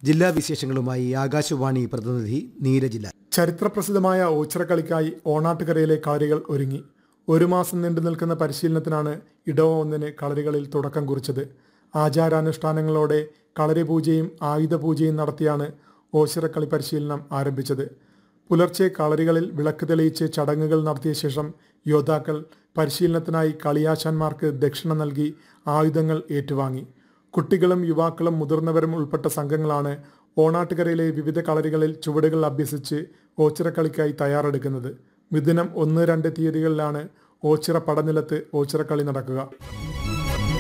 ജില്ലാ വിശേഷങ്ങളുമായി ആകാശവാണി പ്രതിനിധി നീരജില ചരിത്രപ്രസിദ്ധമായ ഓച്ചിറക്കളിക്കായി ഓണാട്ടുകരയിലെ കളരികൾ ഒരുങ്ങി ഒരു മാസം നീണ്ടു നിൽക്കുന്ന പരിശീലനത്തിനാണ് ഇടവ ഒന്നിന് കളരികളിൽ തുടക്കം കുറിച്ചത് ആചാരാനുഷ്ഠാനങ്ങളോടെ കളരി പൂജയും ആയുധ പൂജയും നടത്തിയാണ് ഓച്ചിറക്കളി പരിശീലനം ആരംഭിച്ചത് പുലർച്ചെ കളരികളിൽ വിളക്ക് തെളിയിച്ച് ചടങ്ങുകൾ നടത്തിയ ശേഷം യോദ്ധാക്കൾ പരിശീലനത്തിനായി കളിയാശാന്മാർക്ക് ദക്ഷിണ നൽകി ആയുധങ്ങൾ ഏറ്റുവാങ്ങി കുട്ടികളും യുവാക്കളും മുതിർന്നവരും ഉൾപ്പെട്ട സംഘങ്ങളാണ് ഓണാട്ടുകരയിലെ വിവിധ കളരികളിൽ ചുവടുകൾ അഭ്യസിച്ച് ഓച്ചിറക്കളിക്കായി തയ്യാറെടുക്കുന്നത് മിഥുനം ഒന്ന് രണ്ട് തീയതികളിലാണ് ഓച്ചിറ പടനിലത്ത് ഓച്ചിറക്കളി നടക്കുക